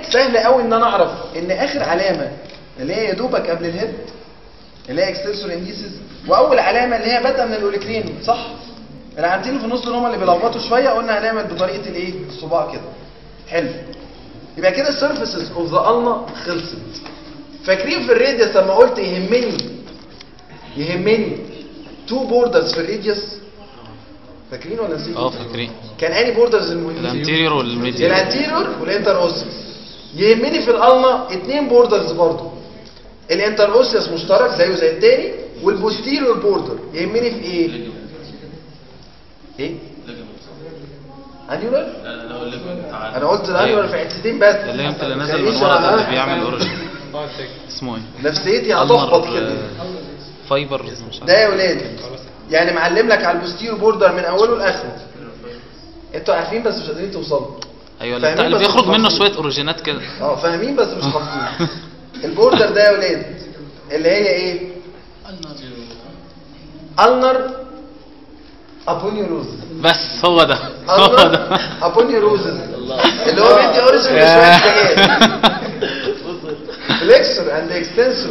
سهل قوي ان انا اعرف ان اخر علامه اللي هي يا دوبك قبل الهيد اللي هي اكستنسور انديسز واول علامه اللي هي بادئه من الاوليكرين صح العلامتين اللي في النص اللي هم اللي بيلخبطوا شويه قلنا هنعمل بطريقه الايه الصباع كده حلو يبقى كده السيرفيسز اوف ذا النا خلصت فاكرين في الراديوس لما قلت يهمني يهمني تو بوردرز في الراديوس فاكرين ولا نسيتوا اه فاكرين كان اني بوردرز المهمين الانتيريور والميديال الانتيريور والانتر اوسيس يهمني في الالنا اتنين بوردرز برضو الانتر اوسيس مشترك زيه زي التاني والبوستيريور بوردر يهمني في ايه ايه انيولار انا قلت الانيولار في حتتين بس اللي انت اللي نازل خليش من ورا ده اللي أنا- بيعمل اوريجن اسمه ايه؟ نفسيتي هتخبط المر كده فايبر مش ده يا ولاد يعني معلم لك على البوستيريور بوردر من اوله لاخره انتوا عارفين بس مش قادرين توصلوا ايوه اللي, بتاع فاهمين اللي بس بيخرج مش منه مفهوم. شويه اوريجينات كده اه فاهمين بس مش حافظين البوردر ده يا ولاد اللي هي ايه النر ابونيوروز بس هو ده هو النر ده ابونيوروزز اللي هو بيدي اوريجن لشويه حاجات فليكسور اند اكستنسور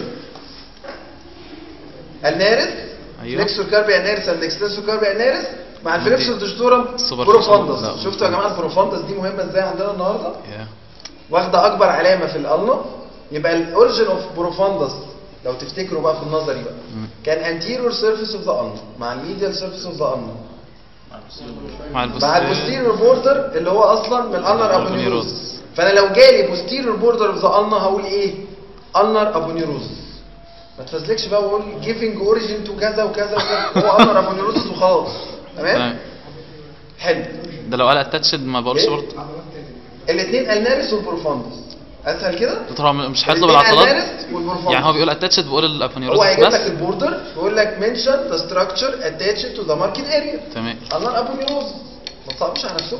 النارس أيوة. فليكسور كاربي النارس اند اكستنسور كاربي النارس مع الفليكسور ديجيتورم السوبر بروفاندس لا. شفتوا يا جماعه البروفاندس دي مهمه ازاي عندنا النهارده يا. واخده اكبر علامه في الالنا يبقى الاوريجن اوف بروفاندس لو تفتكروا بقى في النظري بقى مم. كان anterior surface of the ulna مع الميديال surface of the ulna مع مع البوستيريور البوستيريور بوردر اللي هو اصلا من الالنر Aponeurosis. ابونيروز فانا لو جالي بوستيريور بوردر اوف ذا ulna هقول ايه النر ابونيروز ما تفزلكش بقى واقول giving origin to كذا وكذا وكذا هو النر ابونيروز وخلاص تمام تمام حلو ده لو قال اتاتشد ما بقولش إيه؟ برضه الاثنين النارس والبروفاندس اسهل كده دكتور هو مش هيطلب الاتنين العضلات النارس والبروفاندس يعني هو بيقول اتاتشد بيقول هو الابونيوروس هيجيب بس لك البوردر ويقول لك mention the structure attached to the market area تمام الله ابو نيروز ما تصعبوش على نفسكم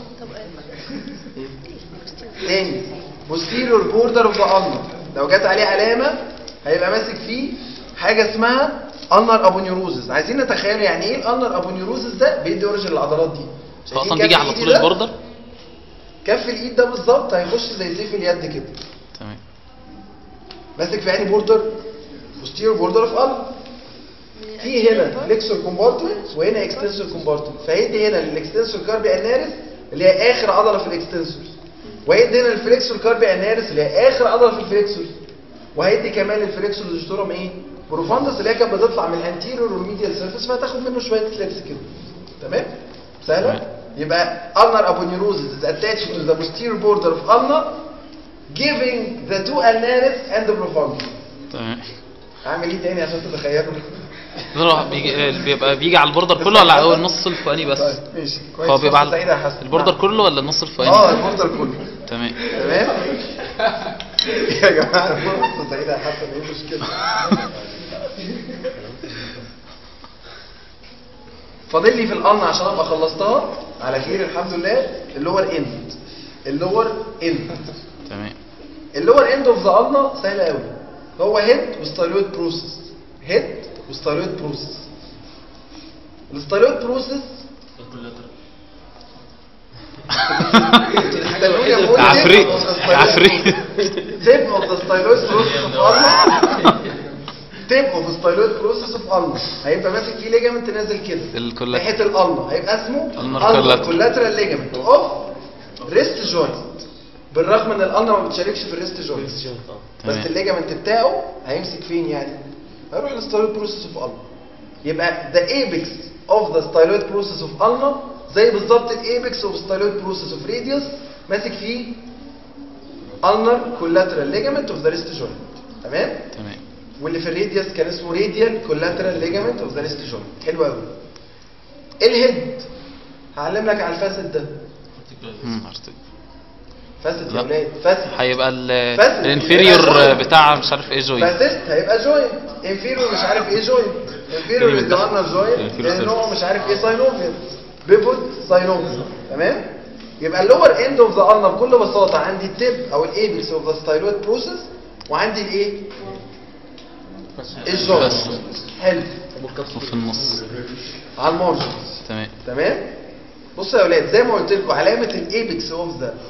تاني posterior border of the ulnar لو جت عليه علامة هيبقى ماسك فيه حاجة اسمها ulnar aponeurosis عايزين نتخيل يعني ايه الالنر aponeurosis ده بيدي اوريجن العضلات دي هو شايفين اصلا كف بيجي على إيدي طول ده؟ البوردر كف الايد ده بالظبط هيخش زي سيف اليد كده تمام ماسك في عيني بوردر posterior border of ulnar في هنا flexor compartment وهنا extensor compartment فهيدي هنا للاكستنسور كاربي اناريس اللي هي اخر عضله في الاكستنسور وهيدي هنا الفليكسور كاربي اناريس اللي هي اخر عضله في الفليكسور وهيدي كمان الفليكسور ديجيتورم ايه بروفاندس اللي هي كانت بتطلع من الانتيريور والميديال سيرفيس فهتاخد منه شويه سليبس كده تمام سهله يبقى ulnar aponeurosis is attached to the posterior border of ulna giving the two ulnaris and the profundus تمام اعمل ايه تاني عشان تتخيلوا ده بيجي بيبقى بيجي على البوردر كله ولا على النص الفوقاني بس طيب ماشي كويس هو بيبقى فرصة سعيدة يا على حسن. البوردر نعم. كله ولا النص اه الفوقاني البوردر كله تمام تمام يا جماعه فرصه سعيده يا حسن ايه المشكله فاضل لي في القن عشان ابقى خلصتها على خير الحمد لله اللور اند اللور اند تمام اللور اند اوف ذا قلنا سهل قوي هو هيد وستايلويد بروسيس هيد وستايلويد بروسيس الستايلويد بروسيس استنوني أقول عفريت tip of the styloid عفريت tip of the styloid process of ulna tip of the styloid process of ulna هيبقى ماسك فيه ليجامنت نازل كده الكولاتر. ناحيه الالنا هيبقى اسمه ulnar ulnar collateral. collateral ligament of wrist joint بالرغم ان الالنا ما بتشاركش في الريست جوينت بس تمام. الليجامنت بتاعه هيمسك فين يعني هيروح للستايلويد بروسيس اوف ulna يبقى the apex of the styloid process of ulna زي بالظبط الايبكس اوف styloid process of radius ماسك فيه ulnar collateral ligament of the wrist joint تمام تمام واللي في الراديوس كان اسمه radial collateral ligament of the wrist joint حلو قوي الهيد هعلم لك على الفاسد ده مم، عرفت. فاسد يا لا. ولاد فاسد هيبقى ال- بس. الانفيريور يبقى بتاع مش عارف ايه جوي فاسست هيبقى جوينت انفيريور مش عارف ايه جوينت انفيريور Inferior يدينا جوينت inferior لان هو surface. مش عارف ايه ساينوفيال بيفوت ساينوفيال تمام يبقى اللور اند اوف ذا ulna بكل بساطه عندي التيب او الايبكس اوف ذا ستايلويد بروسيس وعندي الايه الجوينت بس. حلو وفي النص على المارجنز تمام تمام بصوا يا اولاد زي ما قلت لكم علامه الايبكس اوف ذا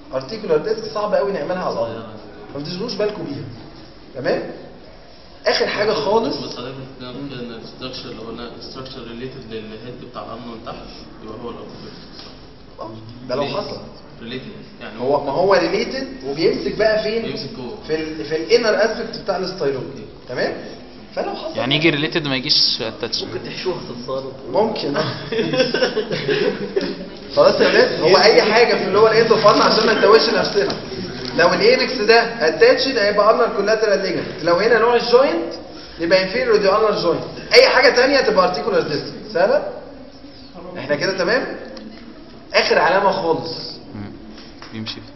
ارتيكولار ديسك صعب قوي نعملها على الارض ما تشغلوش بالكم بيها تمام اخر حاجه خالص بس حضرتك بتتكلم كده ان الستراكشر لو قلنا ستراكشر ريليتد للهيد بتاع الارم من تحت يبقى هو الارتيكل آه، ده لو حصل ريليتد يعني هو ما هو ريليتد وبيمسك بقى فين بيمسك جوه. في ال في الانر اسبكت بتاع الستايلويد تمام فلو حصل يعني يجي ريليتد ما يجيش اتاتش ممكن تحشوها تتصادم ممكن آه. خلاص يا ولاد هو اي حاجه في اللي هو الاند اوف عشان ما نتوهش نفسنا لو الاينكس ده اتاتشد هيبقى انر كولاترال ليجمنت لو هنا نوع الجوينت يبقى انفيريور دي انر جوينت اي حاجه ثانيه تبقى ارتيكولار ديسك سهله احنا كده تمام اخر علامه خالص مم. بيمشي في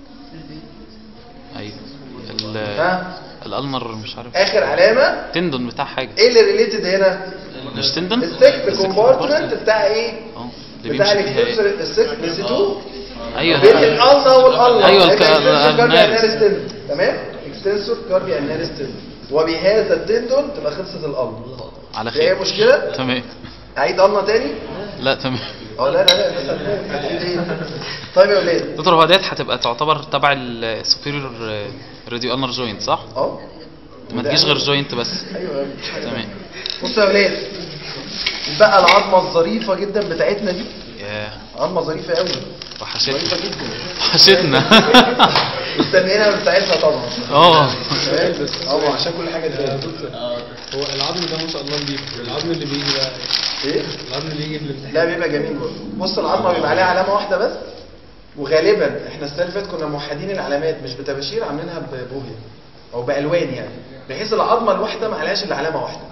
ايوه ال ها الالمر مش عارف اخر علامه تندون بتاع حاجه ايه اللي ريليتد هنا مش تندون السكت السكت كومبارتمنت compartment. بتاع ايه اه اللي بتاع بيمشي فيها الاكستنسور ايه السكت نسيتوه ايوه بين الالنا والالنا أيوة، الك- هيبقى extensor carpi النارس. annalis tendon. تمام اكستنسور كاربي اناليس تندون وبهذا التندون تبقى خلصت الالنا على في اي خير مشكله تمام عيد النا تاني لا تمام اه لا لا لا لسه هتقول ايه طيب يا ولاد دكتور هو ديت هتبقى تعتبر تبع السوبيريور راديو النر جوينت صح؟ اه ما تجيش غير جوينت بس ايوه تمام بصوا يا ولاد بقى العظمه الظريفه جدا بتاعتنا دي ياه عظمه ظريفه قوي وحشتنا ظريفه جدا وحشتنا مستنيينها بتاعتها طبعا اه تمام؟ اه عشان كل حاجه تبان هو العظم ده ما شاء الله نضيف العظم اللي بيجي بقى ايه العظم اللي يجي في الامتحان لا بيبقى جميل برضه بص العظمه بيبقى عليها علامه واحده بس وغالبا احنا السنه اللي فاتت كنا موحدين العلامات مش بتباشير عاملينها ببوهيه او بالوان يعني بحيث العظمه الواحده ما عليهاش الا علامه واحده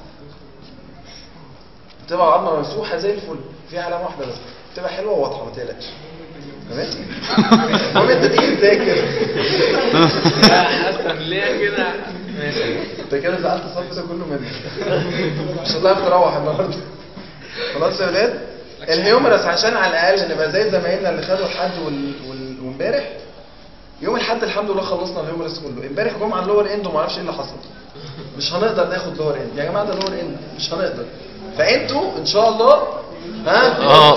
بتبقى العظمه ممسوحه زي الفل فيها علامه واحده بس بتبقى حلوه وواضحه ما تقلقش تمام المهم انت تيجي تذاكر حاسس ليه كده ماشي انت كده زعلت الصف ده كله منك مش هتعرف تروح النهارده خلاص يا ولاد الهيومرس عشان على الاقل نبقى زي زمايلنا اللي خدوا الحد وال... وال... وامبارح يوم الحد الحمد لله خلصنا الهيومرس كله امبارح جم على اللور اند وما اعرفش ايه اللي حصل مش هنقدر ناخد لور اند يا جماعه ده لور اند مش هنقدر فانتوا ان شاء الله ها اه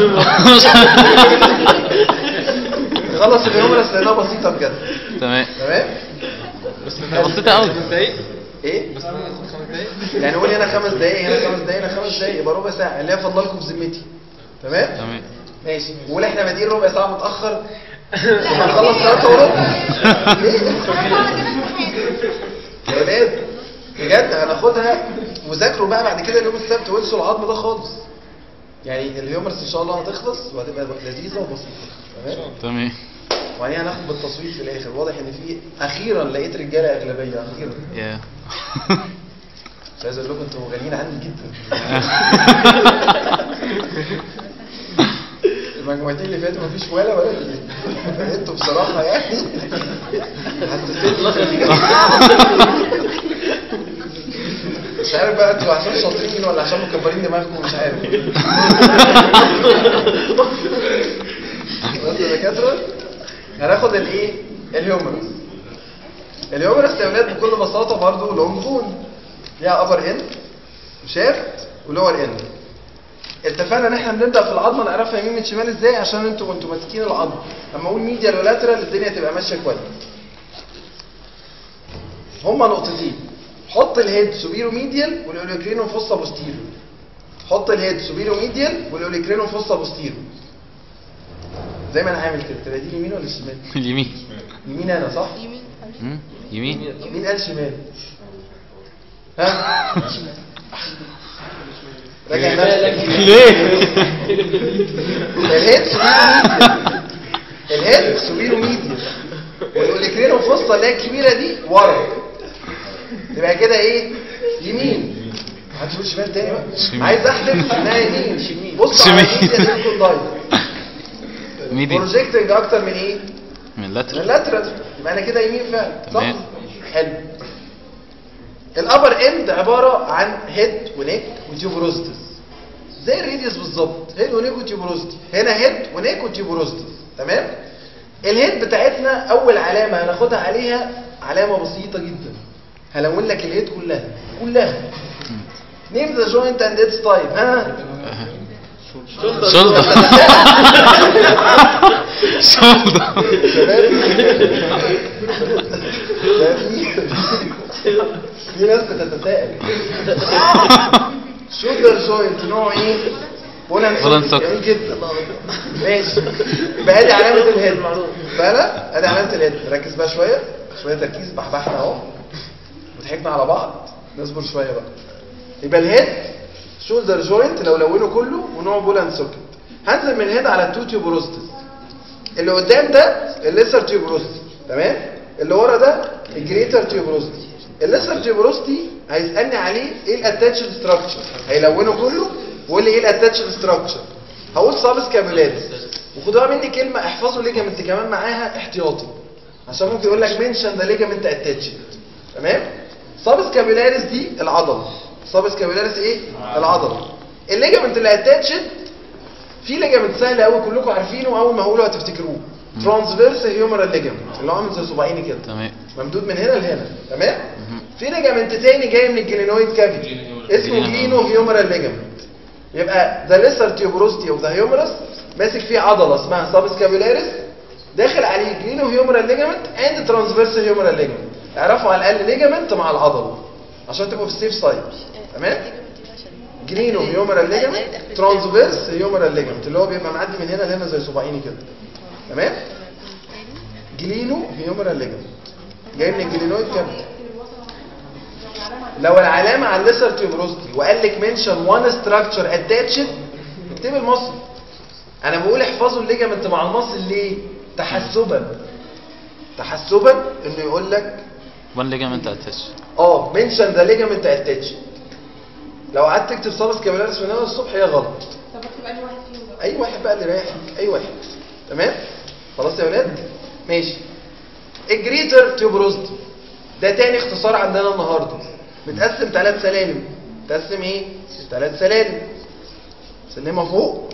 نخلص الهيومرس لانها بسيطه بجد تمام تمام بس بسيطة أوي. خمس دقايق ايه بس ناخد خمس دقايق يعني قول هنا خمس دقايق هنا خمس دقايق هنا خمس دقايق يبقى ربع ساعه اللي هي فاضله لكم في ذمتي تمام تمام ماشي وقول احنا بادئين ربع ساعه متاخر هنخلص ثلاثة وربع يا ولاد بجد هناخدها وذاكروا بقى بعد كده اليوم السبت وانسوا العظم ده خالص يعني الهيومرس ان شاء الله هتخلص وهتبقى لذيذه وبسيطه تمام تمام وبعدين هناخد بالتصويت في الاخر واضح ان في اخيرا لقيت رجاله اغلبيه اخيرا ياه مش عايز اقول لكم انتوا غاليين عني جدا المجموعتين اللي فاتوا مفيش ولا ولا اتنين. انتوا بصراحه يعني حسستني مش عارف بقى انتوا عشان شاطرين ولا عشان مكبرين دماغكم مش عارف بس يا دكاتره هناخد الايه الهيومرس الهيومرس يا ولاد بكل بساطه برضه لونج بون ليها ابر اند وشافت ولور اند اتفقنا ان احنا بنبدا في العظمه نعرفها يمين من شمال ازاي عشان انتوا وانتوا ماسكين العظم لما اقول ميديال ولاترال الدنيا تبقى ماشيه كويس هما نقطتين حط الهيد سوبيرو ميديال والاوليكرينو فوسا بوستيرو حط الهيد سوبيرو ميديال والاوليكرينو فوسا بوستيرو زي ما انا عامل كده تبقى دي اليمين ولا الشمال اليمين يمين انا صح مم؟ يمين مين قال شمال ها راجع نفسك ليه؟ الهيد سوبيرو ميديال الهيد سوبيرو ميديال والاوليكرينو فوسطى اللي هي الكبيره دي ورا يبقى كده ايه يمين هتقول شمال تاني بقى شمال. عايز احلف انها يمين بص على شمال. الميديال سيركل لاين ميدي بروجيكتنج اكتر من ايه من من اللاتر اللاترال يبقى انا كده يمين فعلا صح تمام. حلو الابر اند عباره عن هيد ونيك وتيوبروستس زي الريديوس بالظبط هيد ونيك وتيوبروستي هنا هيد ونيك وتيوبروستس تمام الهيد بتاعتنا اول علامه هناخدها عليها علامه بسيطه جدا هلون لك الهيد كلها كلها نيم ذا جوينت اند اتس تايب ها شولدر شولدر ده في في ناس بتتساءل شولدر جوينت نوع ايه؟ بولان بولان سوكت سوكت. جميل جدا ماشي يبقى ادي علامة الهيد فعلا ادي علامة الهيد ركز بقى شوية شوية تركيز بحبحنا اهو وضحكنا على بعض نصبر شوية بقى يبقى الهيد شولدر جوينت لو لونه كله ونوع بولان سوكت هنزل من الهيد على التو تيوبروستس اللي قدام ده الليسر تيوبروستي تمام اللي ورا ده الجريتر تيوبروستي الليسر تيوبروستي هيسالني عليه ايه الاتاتشد ستراكشر هيلونه كله ويقول لي ايه الاتاتشد ستراكشر هقول سابس كابيلاريس وخدوها مني كلمه احفظوا ليجامنت كمان معاها احتياطي عشان ممكن يقول لك منشن ده ليجامنت اتاتشد تمام سابس كابيلاريس دي العضله سابس كابيلاريس ايه العضله الليجامنت اللي اتاتشد في ليجامنت سهل قوي كلكم عارفينه اول ما اقوله هتفتكروه ترانسفيرس هيومرال ليجامنت اللي هو عامل زي صباعيني كده تمام ممدود من هنا لهنا تمام في ليجامنت تاني جاي من الجلينويد كافيتي اسمه جلينو- جلينو هيومرال ليجامنت يبقى ذا ليسر تيوبروستي اوف ذا هيومرس ماسك فيه عضله اسمها سابسكابيلاريس داخل عليه جلينو هيومرال ليجامنت اند ترانسفيرس هيومرال ليجامنت اعرفوا على الاقل ليجامنت مع العضله عشان تبقوا في السيف سايد تمام جرينو هيومرال ليجامنت ترانسفيرس هيومرال ليجامنت اللي هو بيبقى معدي من هنا لهنا زي صباعيني كده تمام جلينو هيومرال ليجامنت جاي من الجلينويد كابيتال لو العلامه على الليسر تيوبروستي وقال لك منشن وان ستراكشر اتاتشد اكتب المصل انا بقول احفظوا الليجامنت مع المصل ليه تحسبا تحسبا انه يقول لك وان ليجامنت اتاتش اه منشن ذا ليجامنت اتاتشد لو قعدت تكتب سابس كابيلاريس من هنا للصبح هي غلط طب اكتب اي واحد فيهم بقى اي واحد بقى اللي رايح اي واحد تمام خلاص يا ولاد ماشي الجريتر تيوبروستي ده تاني اختصار عندنا النهارده متقسم ثلاث سلالم متقسم ايه ثلاث سلالم سلمه فوق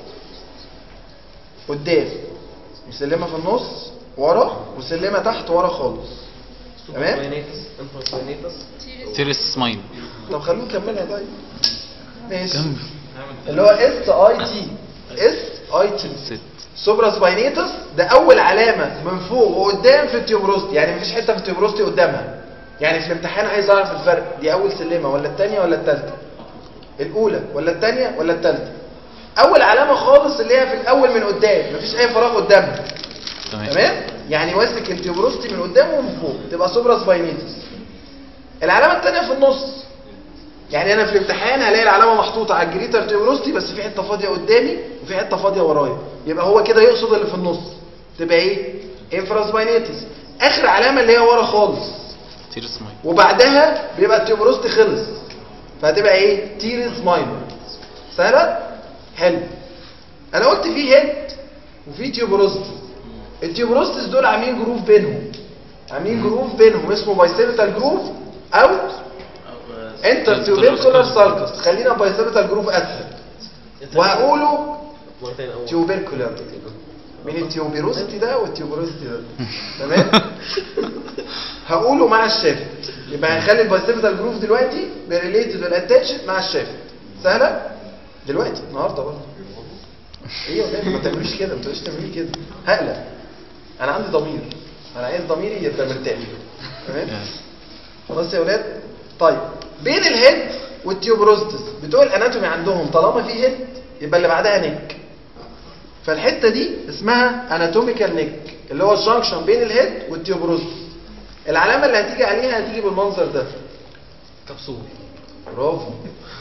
قدام وسلمه في النص ورا وسلمه تحت ورا خالص تمام تيرس سمايل طب خلونا نكملها طيب ماشي كمل اللي هو اس اي تي اس اي تي ست سوبرا سباينيتس ده اول علامه من فوق وقدام في التيوبروستي يعني مفيش حته في التيوبروستي قدامها يعني في الامتحان عايز اعرف الفرق دي اول سلمه ولا الثانيه ولا الثالثه الاولى ولا الثانيه ولا الثالثه اول علامه خالص اللي هي في الاول من قدام مفيش اي فراغ قدامها تمام تمام يعني ماسك التيوبروستي من قدام ومن فوق تبقى سوبرا سباينيتس العلامه الثانيه في النص يعني انا في الامتحان هلاقي العلامه محطوطه على الجريتر تيوبروستي بس في حته فاضيه قدامي وفي حته فاضيه ورايا يبقى هو كده يقصد اللي في النص تبقى ايه انفراسباينيتس اخر علامه اللي هي ورا خالص تيرس سمايل وبعدها بيبقى التيوبروستي خلص فهتبقى ايه تيرز ماينور سهله حلو انا قلت في هيد وفي تيوبروستي التيوبروستس دول عاملين جروف بينهم عاملين جروف بينهم اسمه بايسيبيتال جروف او انتر تيوبيركولار سالكس خلينا بايسيبيتال جروف اسهل وهقوله تيوبيركولار من التيوبيروستي ده والتيوبيروستي ده تمام هقوله مع الشافت يبقى هنخلي البايسيبيتال جروف دلوقتي بريليتد والاتاتشد مع الشافت سهله دلوقتي النهارده برضه ايه يا ولاد ما تعملوش كده ما تقولوش تعملي كده هقلق انا عندي ضمير انا عايز ضميري يبقى مرتاح تمام خلاص يا ولاد طيب بين الهيد والتيوبروستس بتوع الاناتومي عندهم طالما في هيد يبقى اللي بعدها نيك فالحته دي اسمها اناتوميكال نيك اللي هو الجنكشن بين الهيد والتيوبروستس العلامه اللي هتيجي عليها هتيجي بالمنظر ده كبسول برافو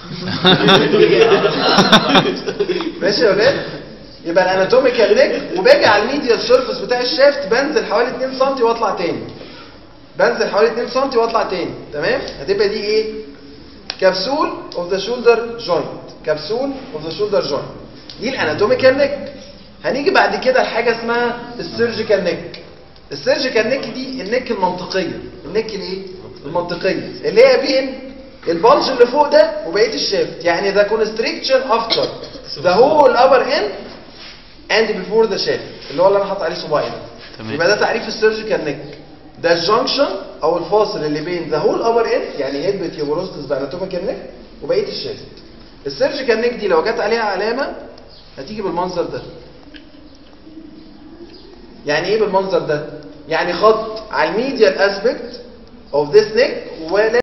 ماشي يا ولاد يبقى الاناتوميكال نيك وباجي على الميديال سيرفيس بتاع الشافت بنزل حوالي 2 سم واطلع تاني بنزل حوالي 2 سم واطلع تاني تمام هتبقى دي ايه كبسول اوف ذا شولدر جوينت كبسول اوف ذا شولدر جوينت دي الاناتوميكال نيك هنيجي بعد كده لحاجه اسمها السيرجيكال نيك السيرجيكال نيك دي النيك المنطقيه النيك الايه المنطقيه اللي هي بين البلج اللي فوق ده وبقيه الشافت يعني ذا كونستريكشن افتر ذا هول ابر اند اند بيفور ذا شافت اللي هو اللي انا حاطط عليه صباعي ده تمام. يبقى ده تعريف السيرجيكال نيك ده الجنكشن او الفاصل اللي بين ذا هول ابر اند يعني هيد بتيوبروستس باناتوميكال نيك وبقيه الشافت السيرجيكال نيك دي لو جت عليها علامه هتيجي بالمنظر ده يعني ايه بالمنظر ده يعني خط على الميديال اسبكت اوف ذس نيك ولا